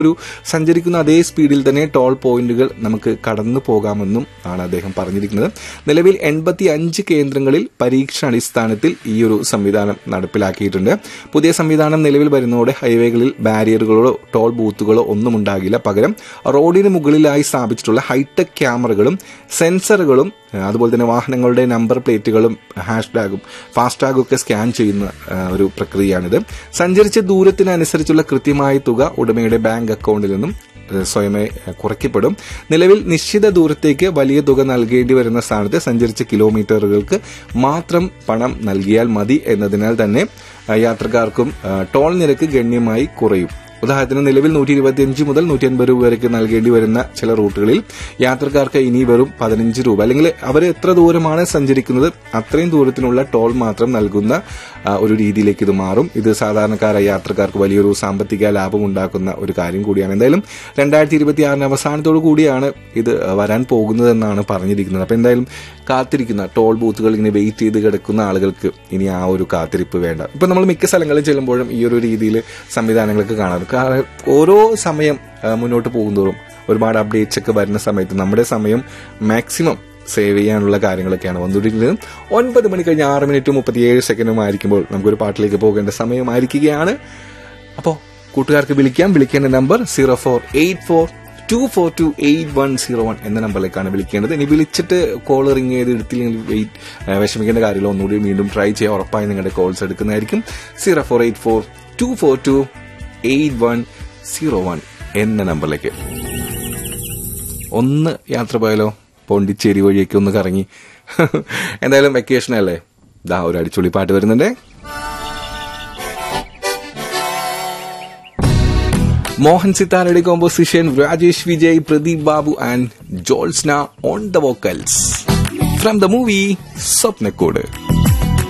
ഒരു സഞ്ചരിക്കുന്ന അതേ സ്പീഡിൽ തന്നെ ടോൾ പോയിന്റുകൾ നമുക്ക് കടന്നു പോകാമെന്നും ആണ് അദ്ദേഹം പറഞ്ഞിരിക്കുന്നത് നിലവിൽ എൺപത്തി അഞ്ച് കേന്ദ്രങ്ങളിൽ പരീക്ഷണാടിസ്ഥാനത്തിൽ ഈ ഒരു സംവിധാനം നടപ്പിലാക്കിയിട്ടുണ്ട് പുതിയ സംവിധാനം നിലവിൽ വരുന്നതോടെ ഹൈവേകളിൽ ബാരിയറുകളോ ടോൾ ബൂത്തുകളോ ഒന്നും ഉണ്ടാകില്ല പകരം റോഡിന് മുകളിലായി സ്ഥാപിച്ചിട്ടുള്ള ഹൈടെക് ക്യാമറകളും സെൻസറുകളും ഏഹ് അതുപോലെ തന്നെ വാഹനങ്ങളുടെ നമ്പർ പ്ലേറ്റുകളും ഹാഷ് ടാഗും ഫാസ്ടാഗും ഒക്കെ സ്കാൻ ചെയ്യുന്ന ഏഹ് ഒരു പ്രക്രിയയാണിത് സഞ്ചരിച്ച ദൂരത്തിനനുസരിച്ചുള്ള കൃത്യമായ തുക ഉടമയുടെ ബാങ്ക് അക്കൗണ്ടിൽ നിന്നും ഏഹ് സ്വയമേ ഏഹ് കുറയ്ക്കപ്പെടും നിലവിൽ നിശ്ചിത ദൂരത്തേക്ക് വലിയ തുക നൽകേണ്ടി വരുന്ന സ്ഥാനത്ത് സഞ്ചരിച്ച കിലോമീറ്ററുകൾക്ക് മാത്രം പണം നൽകിയാൽ മതി എന്നതിനാൽ തന്നെ ഏഹ് യാത്രക്കാർക്കും ഏഹ് ടോൾ നിരക്ക് ഗണ്യമായി കുറയും ഉദാഹരണത്തിന് നിലവിൽ നൂറ്റി ഇരുപത്തിയഞ്ച് മുതൽ നൂറ്റി അൻപത് രൂപ വരെയൊക്കെ നൽകേണ്ടി വരുന്ന ചില റൂട്ടുകളിൽ യാത്രക്കാർക്ക് ഇനി വെറും പതിനഞ്ച് രൂപ അല്ലെങ്കിൽ അവർ എത്ര ദൂരമാണ് സഞ്ചരിക്കുന്നത് അത്രയും ദൂരത്തിനുള്ള ടോൾ മാത്രം നൽകുന്ന ആ, ഒരു രീതിയിലേക്ക് ഇത് മാറും ഇത് സാധാരണക്കാരായ യാത്രക്കാർക്ക് വലിയൊരു സാമ്പത്തിക ലാഭം ഉണ്ടാക്കുന്ന ഒരു കാര്യം കൂടിയാണ് എന്തായാലും രണ്ടായിരത്തി ഇരുപത്തി ആറിന് അവസാനത്തോടു കൂടിയാണ് ഇത് വരാൻ പോകുന്നതെന്നാണ് പറഞ്ഞിരിക്കുന്നത് അപ്പൊ എന്തായാലും കാത്തിരിക്കുന്ന ടോൾ ബൂത്തുകൾ ഇങ്ങനെ വെയിറ്റ് ചെയ്ത് കിടക്കുന്ന ആളുകൾക്ക് ഇനി ആ ഒരു കാത്തിരിപ്പ് വേണ്ട ഇപ്പൊ നമ്മൾ മിക്ക സ്ഥലങ്ങളിൽ ചെല്ലുമ്പോഴും ഈ ഒരു രീതിയിൽ സംവിധാനങ്ങളൊക്കെ കാണാറ് കാരണം ഓരോ സമയം ആ, മുന്നോട്ട് പോകുന്തോറും ഒരുപാട് അപ്ഡേറ്റ്സ് ഒക്കെ വരുന്ന സമയത്ത് നമ്മുടെ സമയം മാക്സിമം സേവ് ചെയ്യാനുള്ള കാര്യങ്ങളൊക്കെയാണ് വന്നുകൊണ്ടിരിക്കുന്നത് ഒൻപത് മണി കഴിഞ്ഞ് ആറ് മിനിറ്റും മുപ്പത്തിയേഴ് സെക്കൻഡും ആയിരിക്കുമ്പോൾ നമുക്കൊരു പാട്ടിലേക്ക് പോകേണ്ട സമയമായിരിക്കുകയാണ് അപ്പോൾ കൂട്ടുകാർക്ക് വിളിക്കാം വിളിക്കേണ്ട number zero four eight four two four two eight one zero one എന്ന നമ്പറിലേക്കാണ് വിളിക്കേണ്ടത് ഇനി വിളിച്ചിട്ട് കോൾ റിങ് ചെയ്ത് എടുത്തില്ലെങ്കിൽ വെയിറ്റ് വിഷമിക്കേണ്ട കാര്യമില്ല ഒന്നുകൂടി വീണ്ടും ട്രൈ ചെയ്യാൻ ഉറപ്പായി നിങ്ങളുടെ കോൾസ് എടുക്കുന്നതായിരിക്കും zero four eight four two four two eight one zero one എന്ന നമ്പറിലേക്ക് ഒന്ന് യാത്ര പോയാലോ പോണ്ടിച്ചേരി വഴിയൊക്കെ ഒന്ന് കറങ്ങി എന്തായാലും വെക്കേഷൻ അല്ലേ ദാ ഒരു അടിച്ചുള്ളി പാട്ട് വരുന്നുണ്ടേ മോഹൻ സിത്താരയുടെ composition Rajesh Vijay Pradeep Babu and Jolsna on the vocals from the movie സ്വപ്നക്കോട്